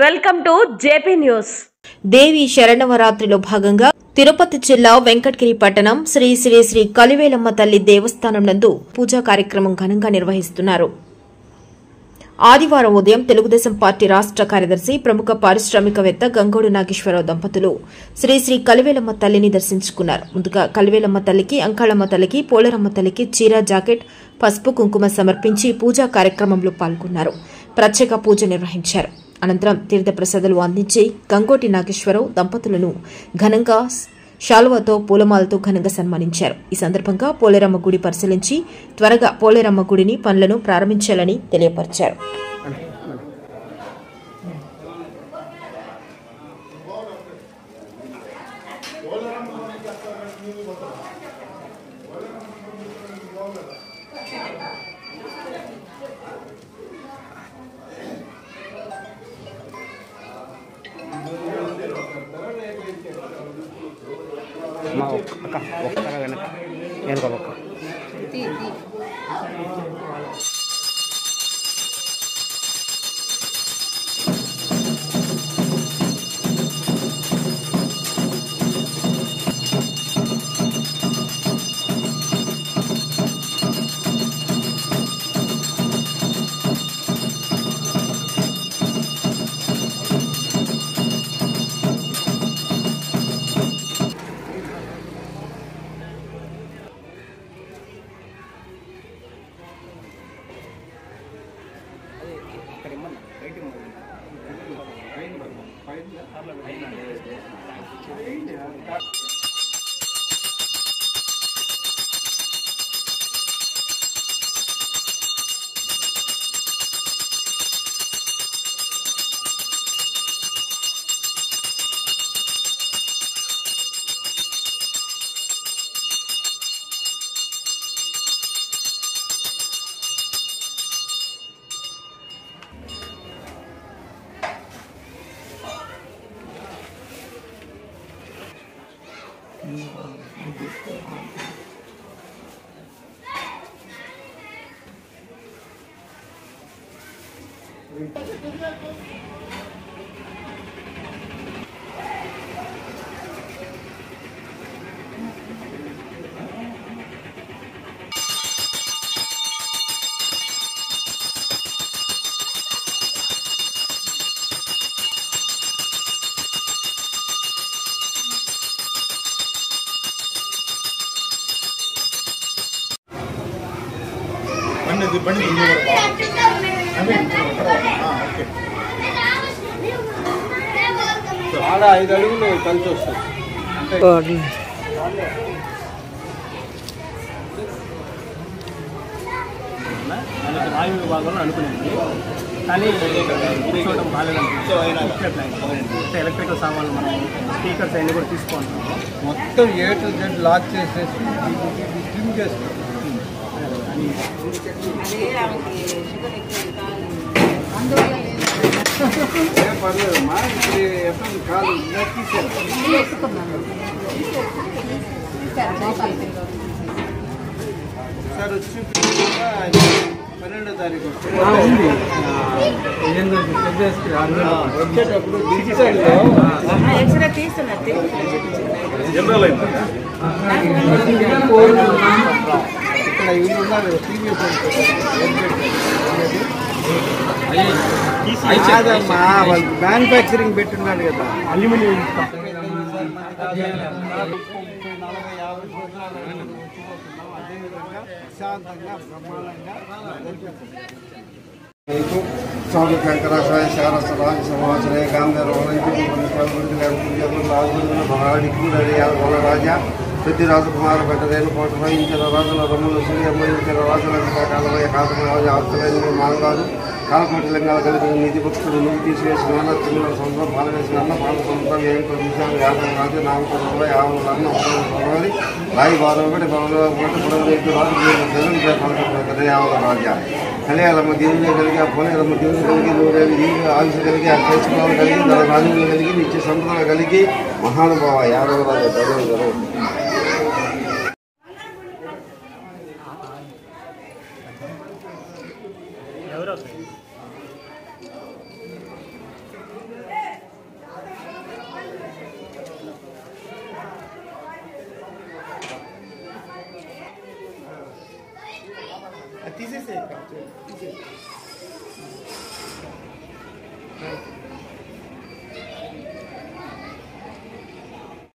Welcome to JP news దేవి శరణవరాత్రిలో భాగంగా తిరుపతి జిల్లా వెంకటగిరి పట్టణం శ్రీ శ్రీ శ్రీ కలివేలమ్మ తల్లి దేవస్థానం నందు పూజా కార్యక్రమం ఘనంగా నిర్వహిస్తున్నారు ఆదివారం ఉదయం తెలుగుదేశం పార్టీ రాష్ట్ర కార్యదర్శి ప్రముఖ పారిశ్రామికవేత్త గంగోడు నాగేశ్వరరావు దంపతులు శ్రీ శ్రీ కలివేలమ్మ తల్లిని దర్శించుకున్నారు ముందుగా కలివేలమ్మ తల్లికి అంకాళమ్మ తల్లికి పోలేరమ్మ తల్లికి చీర జాకెట్ పసుపు కుంకుమ సమర్పించి పూజా కార్యక్రమంలో పాల్గొన్నారు ప్రత్యేక పూజ నిర్వహించారు అనంతరం తీర్థప్రసాదాలు అందించి గంగోటి నాగేశ్వరరావు దంపతులను ఘనంగా శాలువాతో పూలమాలతో ఘనంగా సన్మానించారు ఈ సందర్భంగా పోలేరమ్మ గుడి పరిశీలించి త్వరగా పోలేరమ్మ గుడిని పనులను ప్రారంభించాలని తెలియపరిచారు మా ఒక్క అక్క ఒక్కర వెనక వెనక ఒక్క బండి ఇది బండి ఇది కూడా బాగుంది. అదే, ఆ, ఓకే. ఆడ ఐదు అడుగులు కలిసి వస్తుంది మనకి వాయు విభాగంలో అనుకునేది కానీ కూర్చోవడం బాగాలేదు ఎలక్ట్రికల్ సామాన్లు మనం స్పీకర్స్ అన్ని కూడా తీసుకుంటాము మొత్తం ఏ టు జెడ్ లాక్ చేసేసి క్లీన్ చేస్తాం ఏం పర్లేదమ్మా ఇప్పుడు ఎక్కడ కాలు ఇలా తీసారు ఒకసారి వచ్చి పన్నెండో తారీఖు వచ్చేటప్పుడు డిజిటల్లో జనరల్ అయింది ఇక్కడ ఇల్లు ఉన్నారు టీవీఎస్ కాదమ్మా వాళ్ళు మ్యానుఫ్యాక్చరింగ్ పెట్టున్నారు కదా అల్యూమినియం ప్రశాంతంగా బ్రహ్మాండంగా స్వామి శంకరాచార్య శారస్వ రాజ సమాచారే గాంధీర రాజులు మహాడికి రాజా పెద్ది రాజకుమార పెట్టలేని కోట వహించిన రాజుల రమ్ములు సూర్యమయించిన రాజుల కాలమయ కాలమ రాజు ఆప్తలేని మానగాదు కాలకోటి లింగాలు కలిగిన నిధి భక్తుడు నువ్వు తీసివేసిన అన్న తిమ్మిన సంవత్సరం పాల వేసిన అన్న పాల సంవత్సరం ఏం విషయాలు యాభై రాజు నామకరణ యాభై అన్న ఒకటి రాయి బాధ ఒకటి బలంలో ఒకటి పొడవు రైతు రాజు జగన్ పలక యాభై రాజా కళ్యాణమ్మ దేవుని కలిగి ఆ పొలేరమ్మ దేవుని కలిగి నూరేవి దేవుని ఆయుష కలిగి ఆ కేశవాలు కలిగి దాని రాజులు కలిగి నిత్య సంపదలు కలిగి మహానుభావ యాదవ రాజు ప్రజలు గారు ఎవరో అది తీసేసే తీసేసి